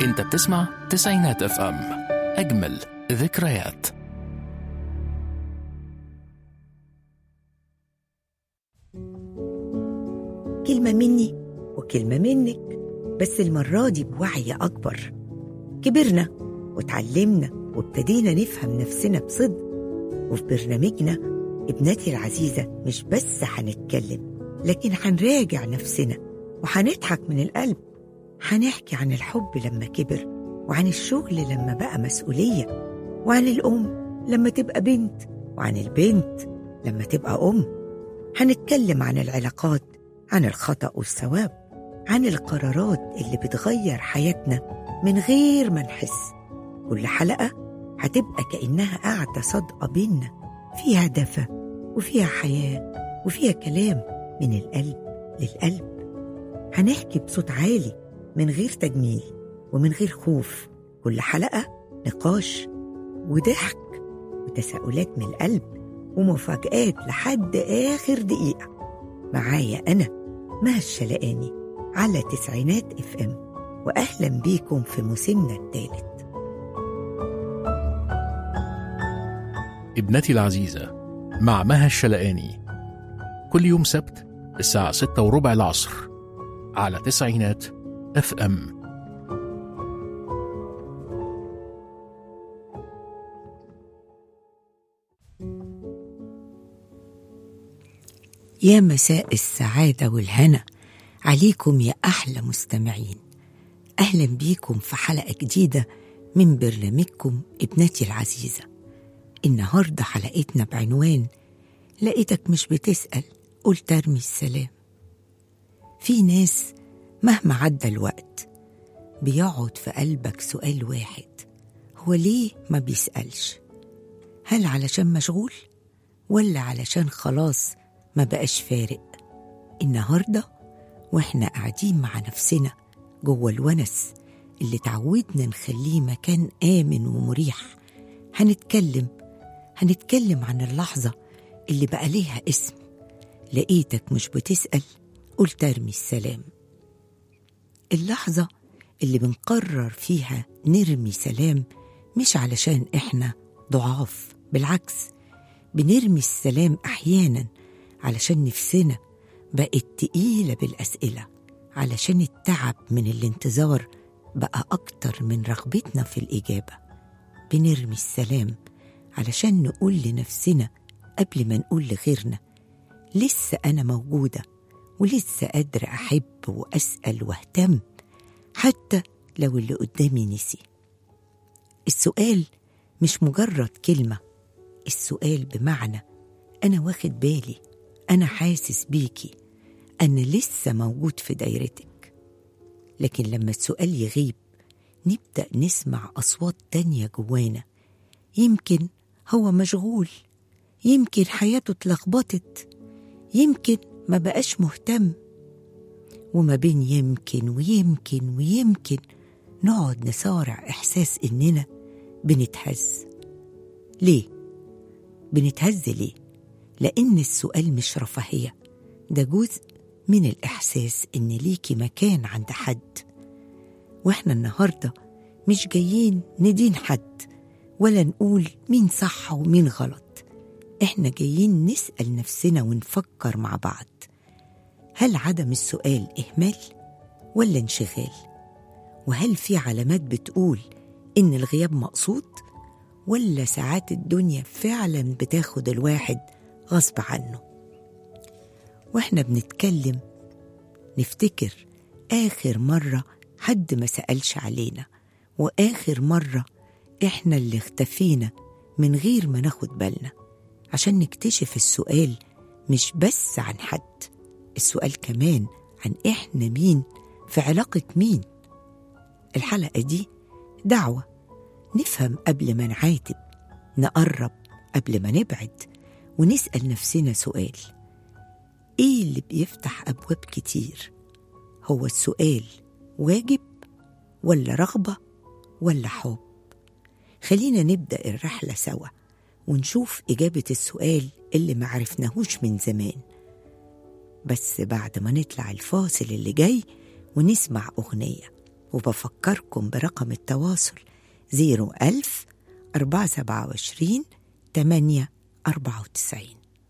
انت بتسمع تسعينات اف ام اجمل ذكريات كلمة مني وكلمة منك بس المرة دي بوعي أكبر كبرنا وتعلمنا وابتدينا نفهم نفسنا بصدق وفي برنامجنا ابنتي العزيزة مش بس هنتكلم لكن هنراجع نفسنا وهنضحك من القلب هنحكي عن الحب لما كبر وعن الشغل لما بقى مسؤولية وعن الأم لما تبقى بنت وعن البنت لما تبقى أم هنتكلم عن العلاقات عن الخطأ والثواب عن القرارات اللي بتغير حياتنا من غير ما نحس كل حلقة هتبقى كأنها قاعدة صادقة بينا فيها دفى وفيها حياة وفيها كلام من القلب للقلب هنحكي بصوت عالي من غير تجميل ومن غير خوف كل حلقة نقاش وضحك وتساؤلات من القلب ومفاجآت لحد آخر دقيقة معايا أنا مها الشلقاني على تسعينات اف ام وأهلا بيكم في موسمنا الثالث ابنتي العزيزة مع مها الشلقاني كل يوم سبت الساعة ستة وربع العصر على تسعينات اف ام يا مساء السعادة والهنا عليكم يا أحلى مستمعين أهلا بيكم في حلقة جديدة من برنامجكم ابنتي العزيزة النهاردة حلقتنا بعنوان لقيتك مش بتسأل قلت أرمي السلام في ناس مهما عدى الوقت بيقعد في قلبك سؤال واحد هو ليه ما بيسألش هل علشان مشغول ولا علشان خلاص ما بقاش فارق النهارده واحنا قاعدين مع نفسنا جوه الونس اللي تعودنا نخليه مكان آمن ومريح هنتكلم هنتكلم عن اللحظة اللي بقى ليها اسم لقيتك مش بتسأل قلت ارمي السلام اللحظة اللي بنقرر فيها نرمي سلام مش علشان احنا ضعاف بالعكس بنرمي السلام أحيانا علشان نفسنا بقت تقيلة بالأسئلة علشان التعب من الانتظار بقى أكتر من رغبتنا في الإجابة بنرمي السلام علشان نقول لنفسنا قبل ما نقول لغيرنا لسه أنا موجودة ولسه قادرة أحب وأسأل واهتم حتى لو اللي قدامي نسي السؤال مش مجرد كلمة السؤال بمعنى أنا واخد بالي أنا حاسس بيكي أنا لسه موجود في دايرتك لكن لما السؤال يغيب نبدأ نسمع أصوات تانية جوانا يمكن هو مشغول يمكن حياته اتلخبطت يمكن ما بقاش مهتم وما بين يمكن ويمكن ويمكن نقعد نصارع إحساس إننا بنتهز ليه؟ بنتهز ليه؟ لأن السؤال مش رفاهية ده جزء من الإحساس إن ليكي مكان عند حد وإحنا النهاردة مش جايين ندين حد ولا نقول مين صح ومين غلط إحنا جايين نسأل نفسنا ونفكر مع بعض هل عدم السؤال إهمال ولا انشغال؟ وهل في علامات بتقول إن الغياب مقصود ولا ساعات الدنيا فعلا بتاخد الواحد غصب عنه واحنا بنتكلم نفتكر آخر مرة حد ما سألش علينا وآخر مرة إحنا اللي اختفينا من غير ما ناخد بالنا عشان نكتشف السؤال مش بس عن حد السؤال كمان عن إحنا مين في علاقة مين الحلقة دي دعوة نفهم قبل ما نعاتب نقرب قبل ما نبعد ونسأل نفسنا سؤال إيه اللي بيفتح أبواب كتير؟ هو السؤال واجب ولا رغبة ولا حب؟ خلينا نبدأ الرحلة سوا ونشوف إجابة السؤال اللي معرفناهوش من زمان بس بعد ما نطلع الفاصل اللي جاي ونسمع أغنية وبفكركم برقم التواصل 01000 427 8 94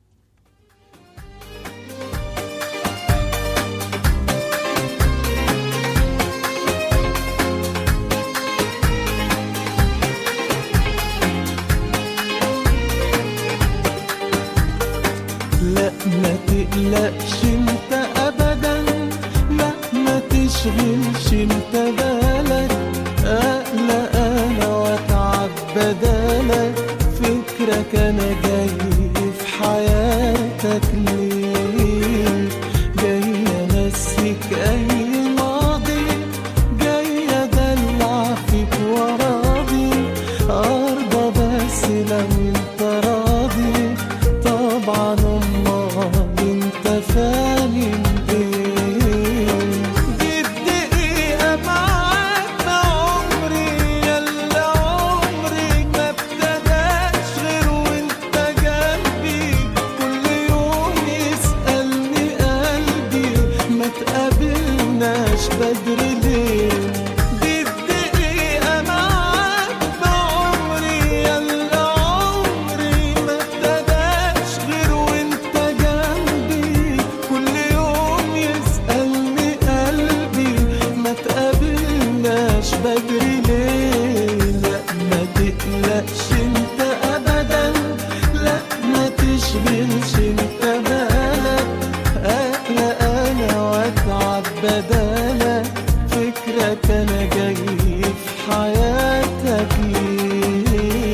لا ما تقلقش انت ابدا لا ما تشغلش انت بالك اقلق انا واتعب بدالك فكرك انا جاي في حياتك ليه جاي امسك اي ماضي جاي ادلع فيك وراضي ارضى بس لو انت راضي طبعا امال انت فاهم ايه دي الدقيقة معاك عمري يلا عمري ما ابتداش غير وانت جنبي كل يوم يسألني قلبي ما تقابلناش بدري ليه دي الدقيقة معاك بعمري يلا عمري ما ابتداش غير وانت جنبي كل يوم يسألني قلبي ما تقابلناش بدري ليه لا ما تقلقش انت ابدا لا ما تشغلش انت بالك اقلق انا واتعب بدالك فكرك انا جاي في حياتك ليه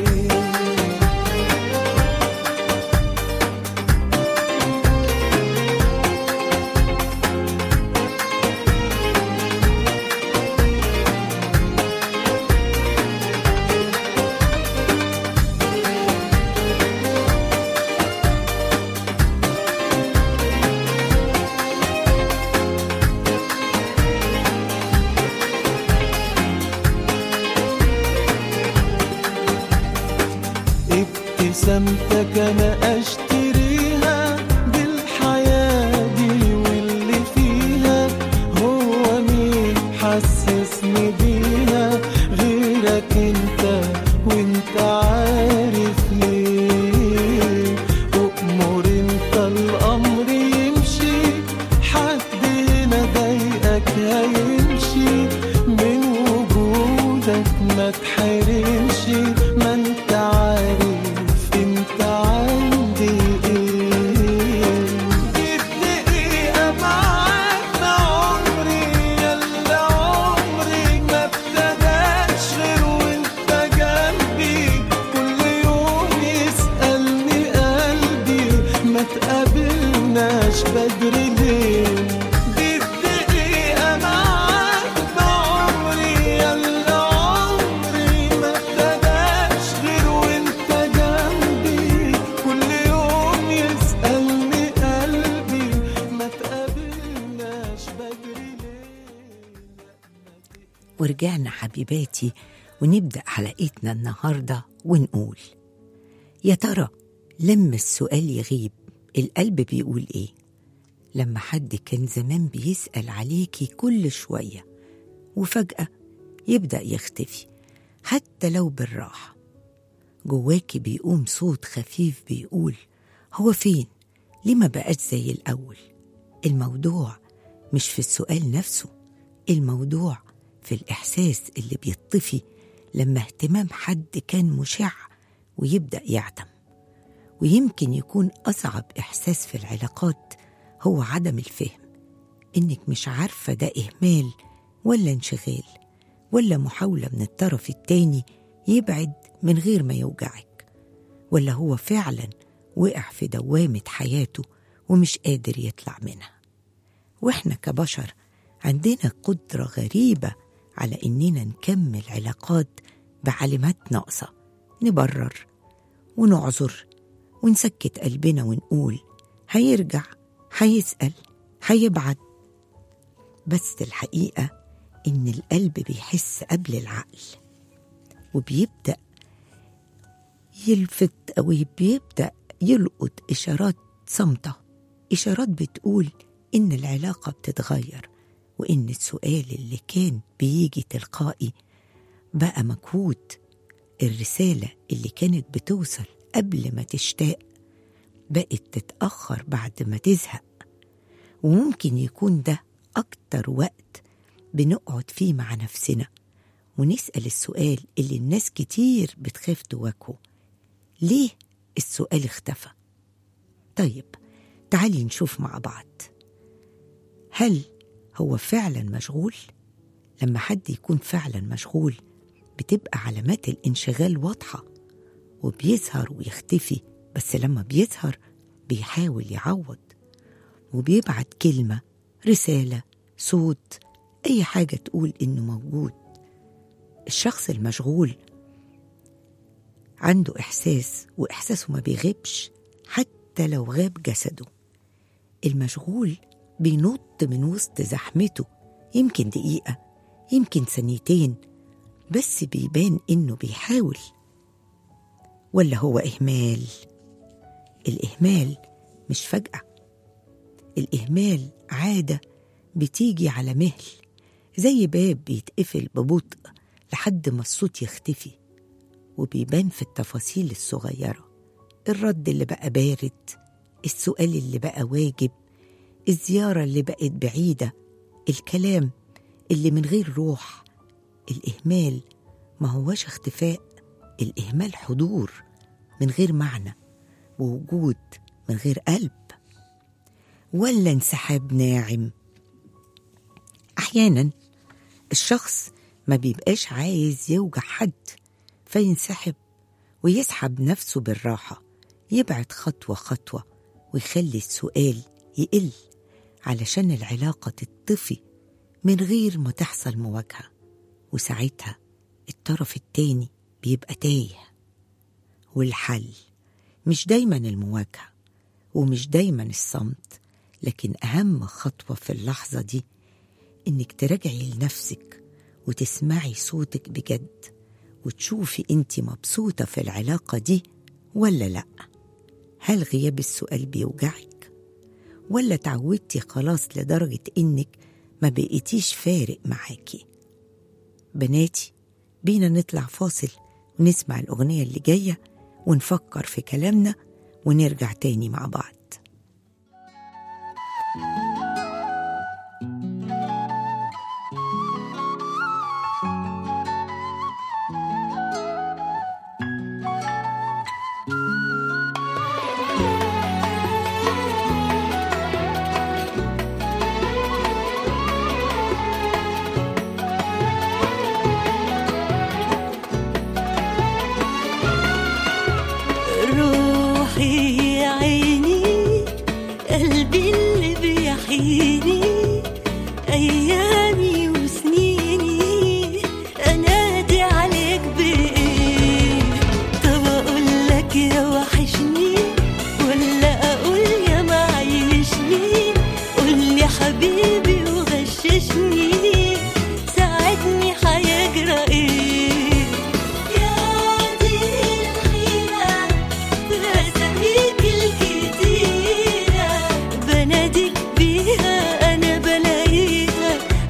ابتسامتك انا اشتريها بالحياة دي واللي فيها هو مين حسسني بيها غيرك انت وانت عارف ليه أؤمر انت الامر يمشي حد هنا ضايقك هيمشي من وجودك ما تحرمش ما انت عارف انت عندي ايه دي الدقيقة معاك عمري يلا عمري ما ابتداش غير وانت جنبي كل يوم يسألني قلبي ما تقابلناش بدري ليه دي الدقيقة معاك بعمري يلا عمري ما ابتداش غير وانت جنبي كل يوم يسألني قلبي ما تقابلناش بدري ليه ورجعنا حبيباتي ونبدأ حلقتنا النهاردة ونقول يا ترى لما السؤال يغيب القلب بيقول ايه لما حد كان زمان بيسأل عليكي كل شوية وفجأة يبدأ يختفي حتى لو بالراحة جواكي بيقوم صوت خفيف بيقول هو فين ليه ما بقاش زي الأول الموضوع مش في السؤال نفسه الموضوع في الإحساس اللي بيطفي لما اهتمام حد كان مشع ويبدأ يعدم ويمكن يكون أصعب إحساس في العلاقات هو عدم الفهم إنك مش عارفة ده إهمال ولا انشغال ولا محاولة من الطرف التاني يبعد من غير ما يوجعك ولا هو فعلا وقع في دوامة حياته ومش قادر يطلع منها واحنا كبشر عندنا قدرة غريبة على إننا نكمل علاقات بعلامات ناقصة نبرر ونعذر ونسكت قلبنا ونقول هيرجع هيسأل هيبعد بس الحقيقة إن القلب بيحس قبل العقل وبيبدأ يلفت أو بيبدأ يلقط إشارات صامتة إشارات بتقول إن العلاقة بتتغير وإن السؤال اللي كان بيجي تلقائي بقى مجهود الرسالة اللي كانت بتوصل قبل ما تشتاق بقت تتأخر بعد ما تزهق وممكن يكون ده أكتر وقت بنقعد فيه مع نفسنا ونسأل السؤال اللي الناس كتير بتخاف تواجهه ليه السؤال اختفى؟ طيب تعالي نشوف مع بعض هل هو فعلا مشغول؟ لما حد يكون فعلا مشغول بتبقى علامات الانشغال واضحة وبيظهر ويختفي بس لما بيظهر بيحاول يعوض وبيبعت كلمة رسالة صوت أي حاجة تقول إنه موجود الشخص المشغول عنده إحساس وإحساسه ما بيغيبش حتى لو غاب جسده المشغول بينط من وسط زحمته يمكن دقيقة يمكن ثانيتين بس بيبان إنه بيحاول ولا هو إهمال الإهمال مش فجأة الإهمال عادة بتيجي على مهل زي باب بيتقفل ببطء لحد ما الصوت يختفي وبيبان في التفاصيل الصغيرة الرد اللي بقى بارد السؤال اللي بقى واجب الزيارة اللي بقت بعيدة الكلام اللي من غير روح الإهمال ما هوش اختفاء الإهمال حضور من غير معنى ووجود من غير قلب ولا انسحاب ناعم أحيانا الشخص ما بيبقاش عايز يوجع حد فينسحب ويسحب نفسه بالراحة يبعد خطوة خطوة ويخلي السؤال يقل علشان العلاقة تطفي من غير ما تحصل مواجهة وساعتها الطرف التاني بيبقى تايه والحل مش دايما المواجهة ومش دايما الصمت لكن أهم خطوة في اللحظة دي إنك تراجعي لنفسك وتسمعي صوتك بجد وتشوفي انت مبسوطة في العلاقة دي ولا لأ هل غياب السؤال بيوجعك ولا تعودتي خلاص لدرجة إنك ما بقيتيش فارق معاكي بناتي بينا نطلع فاصل ونسمع الأغنية اللي جاية ونفكر في كلامنا ونرجع تاني مع بعض روحي يا عيني قلبي اللي بيحييني أيامي وسنيني أنادي عليك بإيه طب أقول لك يا وحشني ولا أقول يا معيشني قول لي حبيبي وغششني ساعدني هيجرى إيه يا دي الحيرة بأساميك الكتيرة بناديك بيها أنا بلاقيها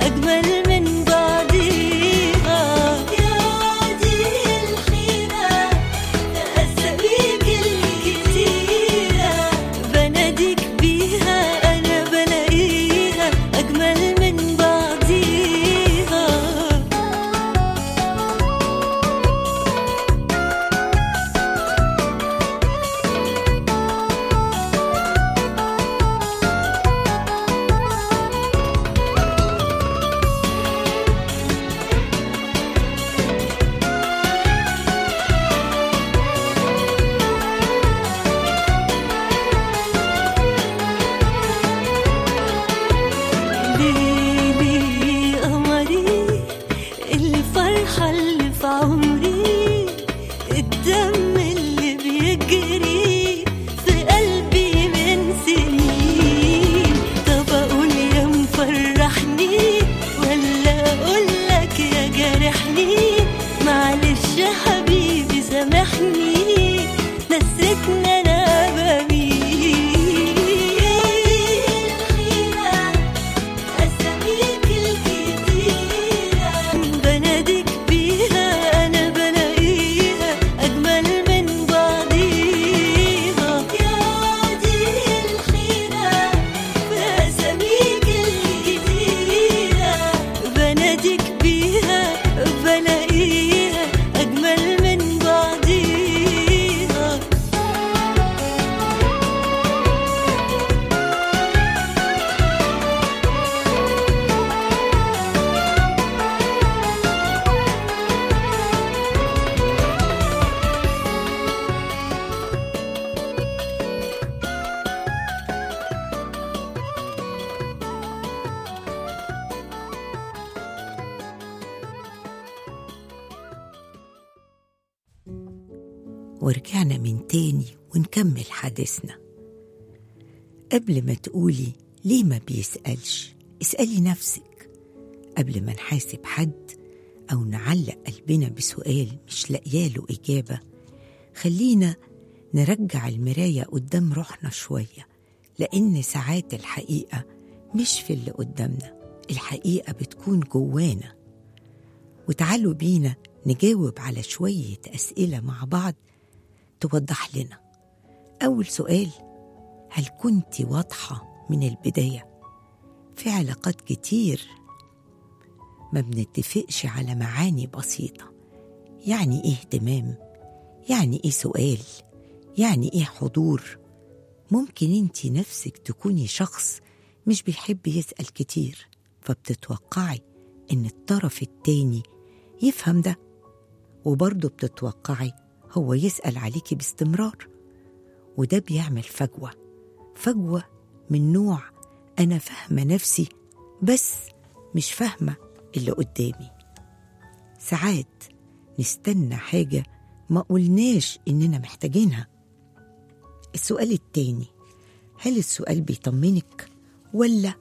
ورجعنا من تاني ونكمل حديثنا قبل ما تقولي ليه ما بيسألش اسألي نفسك قبل ما نحاسب حد أو نعلق قلبنا بسؤال مش لاقياله إجابة خلينا نرجع المراية قدام روحنا شوية لأن ساعات الحقيقة مش في اللي قدامنا الحقيقة بتكون جوانا وتعالوا بينا نجاوب على شوية أسئلة مع بعض توضح لنا أول سؤال هل كنت واضحة من البداية في علاقات كتير ما بنتفقش على معاني بسيطة يعني إيه اهتمام يعني إيه سؤال يعني إيه حضور ممكن انت نفسك تكوني شخص مش بيحب يسأل كتير فبتتوقعي ان الطرف التاني يفهم ده وبرضه بتتوقعي هو يسأل عليكي باستمرار وده بيعمل فجوة فجوة من نوع أنا فاهمة نفسي بس مش فاهمة اللي قدامي ساعات نستنى حاجة ما قلناش إننا محتاجينها السؤال التاني هل السؤال بيطمنك ولا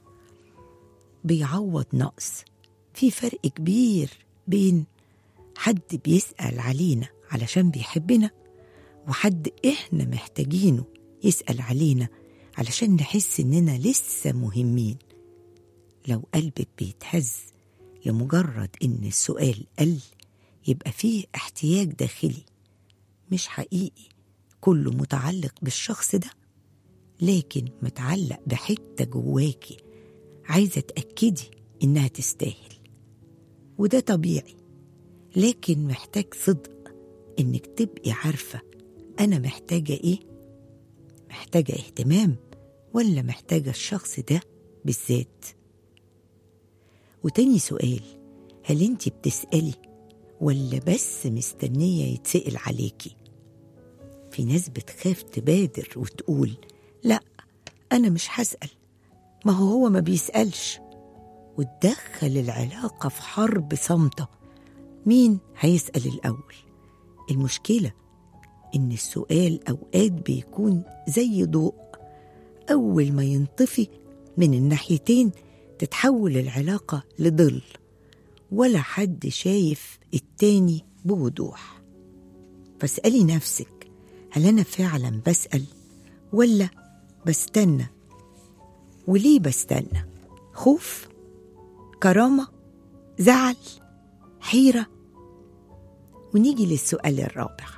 بيعوض نقص في فرق كبير بين حد بيسأل علينا علشان بيحبنا وحد احنا محتاجينه يسأل علينا علشان نحس اننا لسه مهمين لو قلبك بيتهز لمجرد ان السؤال قل يبقى فيه احتياج داخلي مش حقيقي كله متعلق بالشخص ده لكن متعلق بحته جواكي عايزه تاكدي انها تستاهل وده طبيعي لكن محتاج صدق انك تبقي عارفه انا محتاجه ايه محتاجه اهتمام ولا محتاجه الشخص ده بالذات وتاني سؤال هل انت بتسالي ولا بس مستنيه يتسال عليكي في ناس بتخاف تبادر وتقول لا انا مش هسال ما هو هو ما بيسالش وتدخل العلاقه في حرب صامته مين هيسال الاول المشكله ان السؤال اوقات بيكون زي ضوء اول ما ينطفي من الناحيتين تتحول العلاقه لظل ولا حد شايف التاني بوضوح فاسالي نفسك هل انا فعلا بسال ولا بستنى وليه بستنى خوف كرامه زعل حيره ونيجي للسؤال الرابع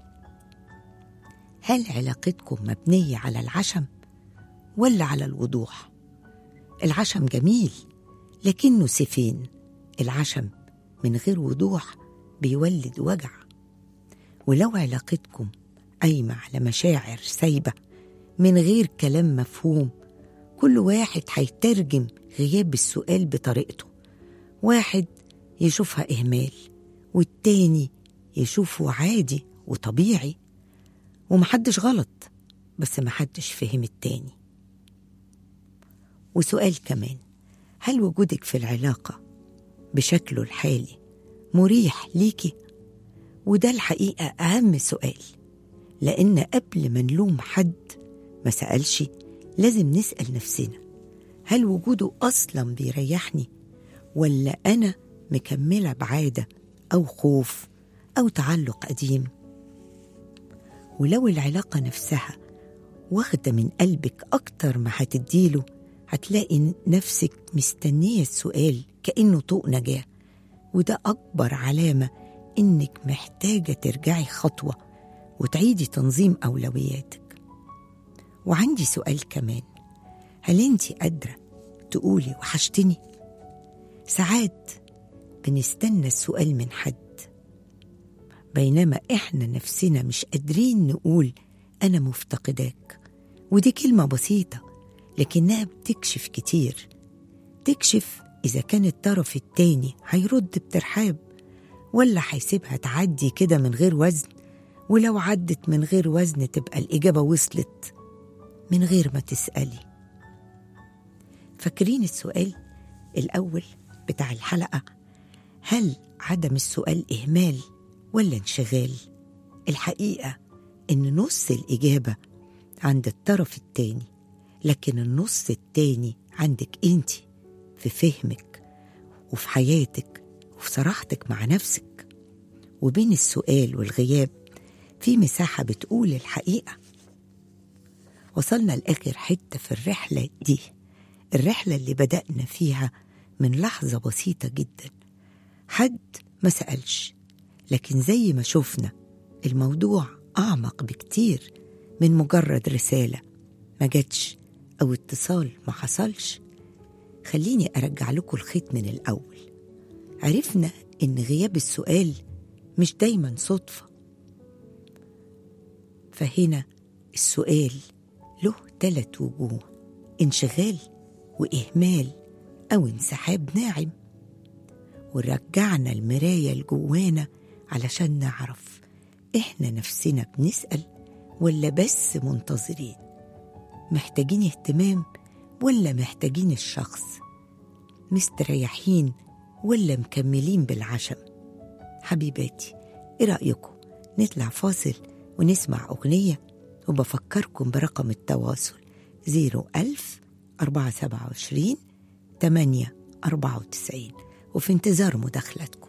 هل علاقتكم مبنيه على العشم ولا على الوضوح العشم جميل لكنه سيفين العشم من غير وضوح بيولد وجع ولو علاقتكم قايمة على مشاعر سايبة من غير كلام مفهوم كل واحد هيترجم غياب السؤال بطريقته واحد يشوفها إهمال والتاني يشوفه عادي وطبيعي ومحدش غلط بس محدش فهم التاني وسؤال كمان هل وجودك في العلاقة بشكله الحالي مريح ليكي وده الحقيقة أهم سؤال لأن قبل ما نلوم حد ما سألش لازم نسأل نفسنا هل وجوده أصلا بيريحني ولا أنا مكملة بعادة أو خوف أو تعلق قديم ولو العلاقة نفسها واخدة من قلبك أكتر ما هتديله هتلاقي نفسك مستنية السؤال كأنه طوق نجاة وده أكبر علامة إنك محتاجة ترجعي خطوة وتعيدي تنظيم أولوياتك وعندي سؤال كمان هل أنت قادرة تقولي وحشتني؟ ساعات بنستنى السؤال من حد بينما إحنا نفسنا مش قادرين نقول أنا مفتقداك ودي كلمة بسيطة لكنها بتكشف كتير تكشف إذا كان الطرف التاني هيرد بترحاب ولا هيسيبها تعدي كده من غير وزن ولو عدت من غير وزن تبقى الإجابة وصلت من غير ما تسألي فاكرين السؤال الأول بتاع الحلقة هل عدم السؤال إهمال ولا انشغال الحقيقة إن نص الإجابة عند الطرف التاني لكن النص التاني عندك انت في فهمك وفي حياتك وفي صراحتك مع نفسك وبين السؤال والغياب في مساحة بتقول الحقيقة وصلنا لآخر حتة في الرحلة دي الرحلة اللي بدأنا فيها من لحظة بسيطة جدا حد ما سألش لكن زي ما شفنا الموضوع أعمق بكتير من مجرد رسالة ما جاتش أو اتصال ما حصلش خليني أرجع لكم الخيط من الأول عرفنا إن غياب السؤال مش دايما صدفة فهنا السؤال له تلات وجوه انشغال وإهمال أو انسحاب ناعم ورجعنا المراية لجوانا علشان نعرف إحنا نفسنا بنسأل ولا بس منتظرين محتاجين اهتمام ولا محتاجين الشخص مستريحين ولا مكملين بالعشم حبيباتي ايه رأيكم نطلع فاصل ونسمع أغنية وبفكركم برقم التواصل 01000 427 8 94 وفي انتظار مداخلتكم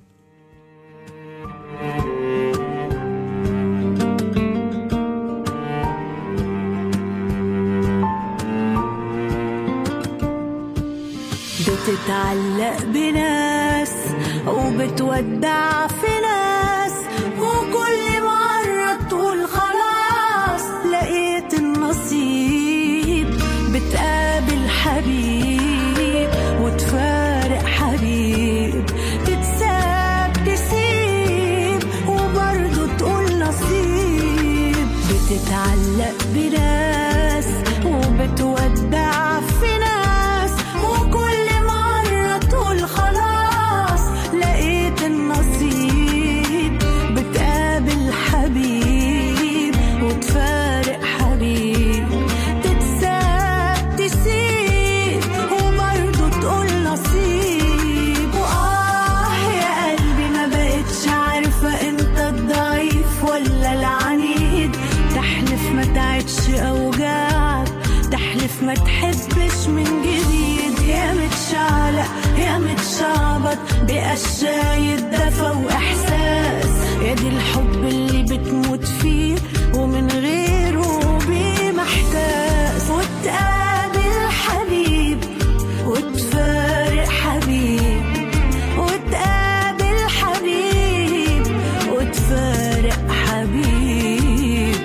بتتعلق بناس وبتودع في ناس وكل مرة تقول خلاص لقيت النصيب بتقابل حبيب وتفارق حبيب تتساب تسيب وبرضه تقول نصيب بتتعلق بناس وبتودع في ناس وكل مرة تقول خلاص لقيت النصيب بتقابل حبيب وتفارق حبيب تتساب تسيب وبرضه تقول نصيب وآه يا قلبي ما بقتش عارفة انت الضعيف ولا العنيد تحلف ما تعدش أوجاعك تحلف ما تحبش من جديد يا متشعلق يا متشعبط بقشاية دفى وإحساس يا دي الحب اللي بتموت فيه ومن غيره بمحتاس وتقابل حبيب وتفارق حبيب وتقابل حبيب وتفارق حبيب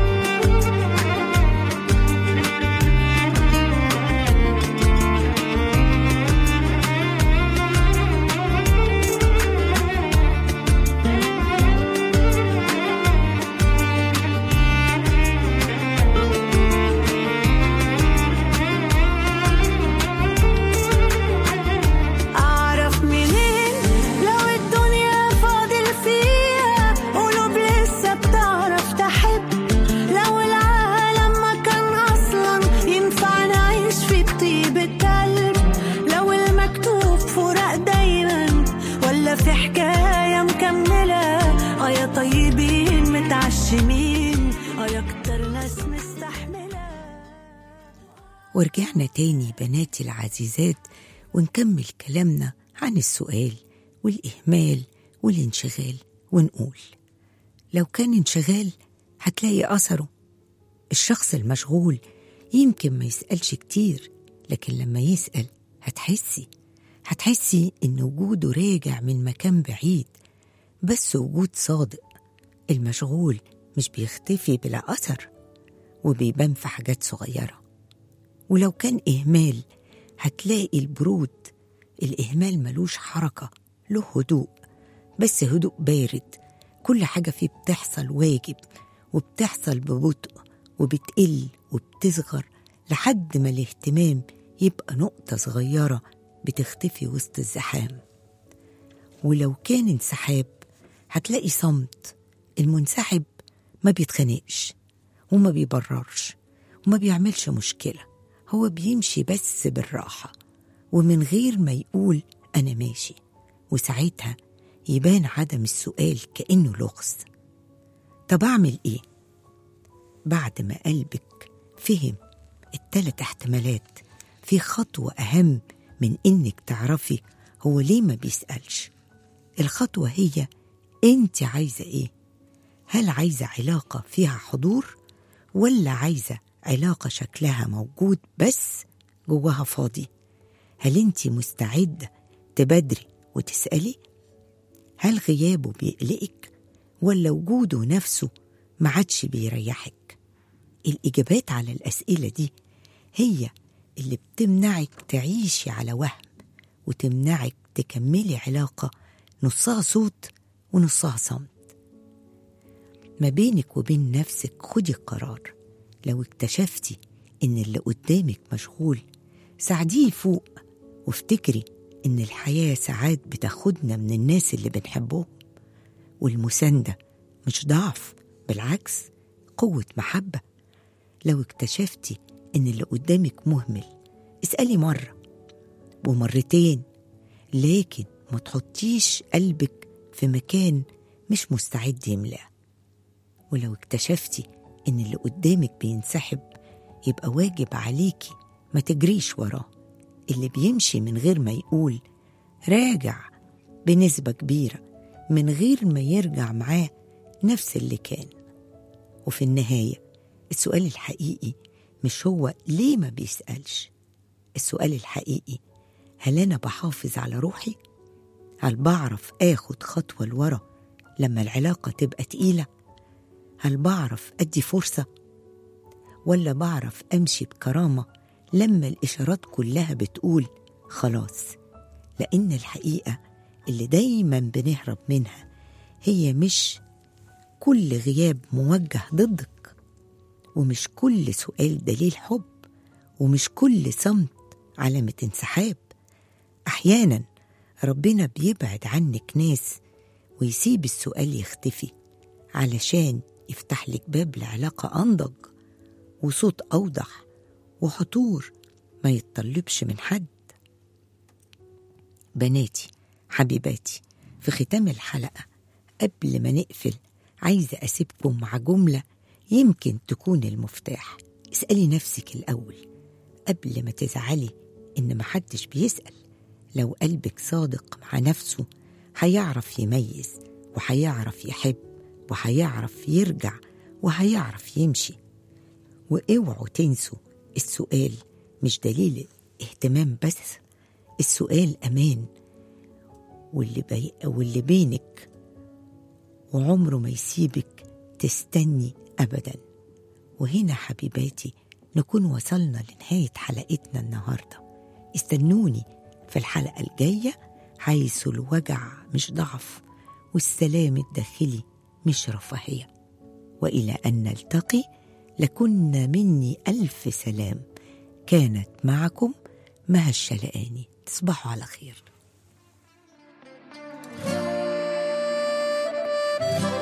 أعرف منين لو الدنيا فاضل فيها قلوب لسه بتعرف تحب لو العالم ما كان أصلا ينفع نعيش في طيبة قلب لو المكتوب فراق دايما ولا في حكاية مكملة آه يا طيبين متعشمين آه يا كتر ناس مستحملة ورجعنا تاني بناتي العزيزات ونكمل كلامنا عن السؤال والإهمال والانشغال ونقول لو كان انشغال هتلاقي أثره الشخص المشغول يمكن ما يسألش كتير لكن لما يسأل هتحسي هتحسي إن وجوده راجع من مكان بعيد بس وجود صادق المشغول مش بيختفي بلا أثر وبيبان في حاجات صغيره ولو كان إهمال هتلاقي البرود الإهمال ملوش حركة له هدوء بس هدوء بارد كل حاجة فيه بتحصل واجب وبتحصل ببطء وبتقل وبتصغر لحد ما الاهتمام يبقى نقطة صغيرة بتختفي وسط الزحام ولو كان انسحاب هتلاقي صمت المنسحب ما بيتخانقش وما بيبررش وما بيعملش مشكلة هو بيمشي بس بالراحة ومن غير ما يقول أنا ماشي وساعتها يبان عدم السؤال كأنه لغز طب أعمل إيه؟ بعد ما قلبك فهم التلات احتمالات في خطوة أهم من إنك تعرفي هو ليه ما بيسألش الخطوة هي أنت عايزة إيه؟ هل عايزة علاقة فيها حضور ولا عايزة علاقة شكلها موجود بس جواها فاضي؟ هل أنت مستعدة تبادري وتسألي؟ هل غيابه بيقلقك ولا وجوده نفسه ما عادش بيريحك؟ الإجابات على الأسئلة دي هي اللي بتمنعك تعيشي على وهم وتمنعك تكملي علاقة نصها صوت ونصها صمت ما بينك وبين نفسك خدي قرار لو اكتشفتي ان اللي قدامك مشغول ساعديه فوق وافتكري ان الحياة ساعات بتاخدنا من الناس اللي بنحبهم والمساندة مش ضعف بالعكس قوة محبة لو اكتشفتي ان اللي قدامك مهمل اسألي مرة ومرتين لكن ما تحطيش قلبك في مكان مش مستعد يملاه ولو اكتشفتي ان اللي قدامك بينسحب يبقى واجب عليكي ما تجريش وراه اللي بيمشي من غير ما يقول راجع بنسبة كبيرة من غير ما يرجع معاه نفس اللي كان وفي النهاية السؤال الحقيقي مش هو ليه ما بيسألش السؤال الحقيقي هل أنا بحافظ على روحي؟ هل بعرف آخد خطوة لورا لما العلاقة تبقى تقيلة؟ هل بعرف أدي فرصة؟ ولا بعرف أمشي بكرامة لما الإشارات كلها بتقول خلاص لأن الحقيقة اللي دايما بنهرب منها هي مش كل غياب موجه ضدك ومش كل سؤال دليل حب ومش كل صمت علامة انسحاب أحيانا ربنا بيبعد عنك ناس ويسيب السؤال يختفي علشان يفتح لك باب لعلاقة أنضج وصوت أوضح وحضور ما يتطلبش من حد بناتي حبيباتي في ختام الحلقة قبل ما نقفل عايزة أسيبكم مع جملة يمكن تكون المفتاح اسألي نفسك الأول قبل ما تزعلي إن محدش بيسأل لو قلبك صادق مع نفسه هيعرف يميز وهيعرف يحب وهيعرف يرجع وهيعرف يمشي واوعوا تنسوا السؤال مش دليل اهتمام بس السؤال امان واللي, بي... واللي بينك وعمره ما يسيبك تستني ابدا وهنا حبيباتي نكون وصلنا لنهايه حلقتنا النهارده استنوني في الحلقه الجايه حيث الوجع مش ضعف والسلام الداخلي مش رفاهيه والى ان نلتقي لكن مني الف سلام كانت معكم مها الشلقاني تصبحوا على خير